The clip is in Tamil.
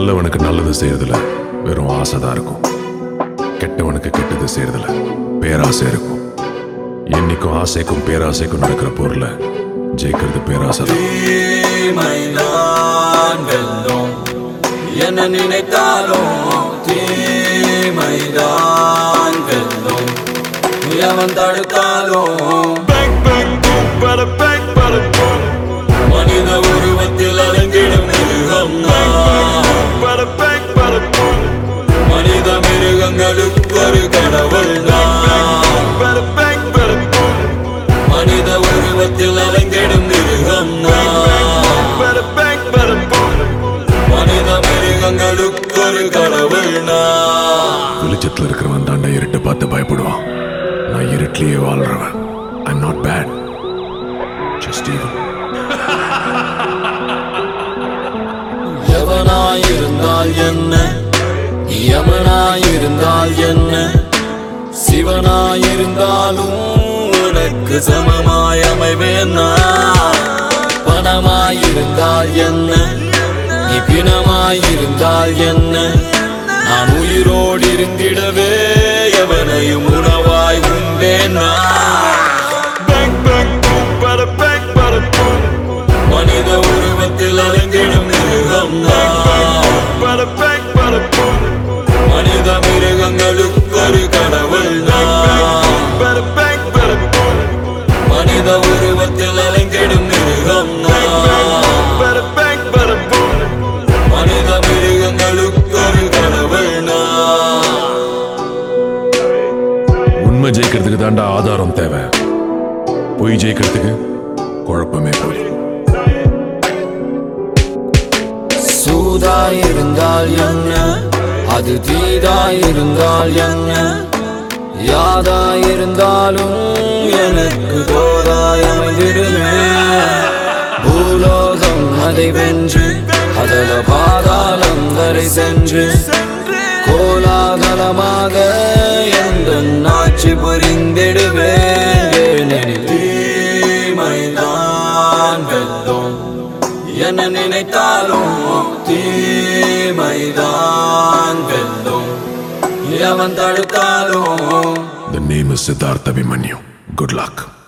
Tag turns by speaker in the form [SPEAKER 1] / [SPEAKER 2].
[SPEAKER 1] நல்லவனுக்கு நல்லது செய்யறதுல வெறும் ஆசை தான் இருக்கும் கெட்டவனுக்கு கெட்டது செய்யறதுல பேராசை இருக்கும் என்னைக்கும் ஆசைக்கும் பேராசைக்கும் நடக்கிற பொருளை ஜெயிக்கிறது பேராசை தான்
[SPEAKER 2] தீமைதான் வெல்லும் என்ன நினைத்தாலும் தீமைதான் வெல்லும் எவன் தடுத்தாலும் மனித உருவத்தில் அலங்கிடும் மிருகம் மனித மிருகங்களுக்கு ஒரு கடவுள் மனித உருவத்தில் அலங்கிடும் மிருகம் மனித மிருகங்களுக்கு ஒரு கடவுள்
[SPEAKER 1] வெளிச்சத்துல இருக்கிறவன் தாண்டா இருட்டை பார்த்து பயப்படுவான் நான் இருட்டிலேயே வாழ்றவன் I not bad just even
[SPEAKER 2] எவனாயிருந்தால் என்ன யமனாயிருந்தால் என்ன சிவனாயிருந்தாலும் உனக்கு சமமாய் அமைவேன் நான். பணமாயிருந்தால் என்ன நீ பிணமாயிருந்தால் என்ன நான் உயிரோடு இருந்திடவே எவனையும் உணவாய் உண்டேன் நான். மனித உருவத்தில் அலங்கிடும் மிருகம் நான். மனித மிருகங்களுக்கு ஒரு கடவுள் நான். மனித உருவத்தில் அலங்கிடும் மிருகம் நான். மனித மிருகங்களுக்கு ஒரு கடவுள் நான்.
[SPEAKER 1] உண்மை ஜெயிக்கிறதுக்கு தாண்டா ஆதாரம் தேவை பொய் ஜெயிக்கிறதுக்கு குழப்பமே போய்
[SPEAKER 2] சூதாயிருந்தால் என்ன அது தீதாயிருந்தால் என்ன யாதாயிருந்தாலும் எனக்கு தோதாயமைந்திடுமே பூலோகம் அதை வென்று அதல பாதாளம் வரை சென்று கோலாகலமாக எந்த நாட்சி புரிந்திடுவேன் தீமைதான் வெல்லும் என்ன நினைத்தாலும் தீமைதான் வெல்லும் எவன் தடுத்தாலும்
[SPEAKER 1] The name is Siddhartha Abhimanyu. Good luck.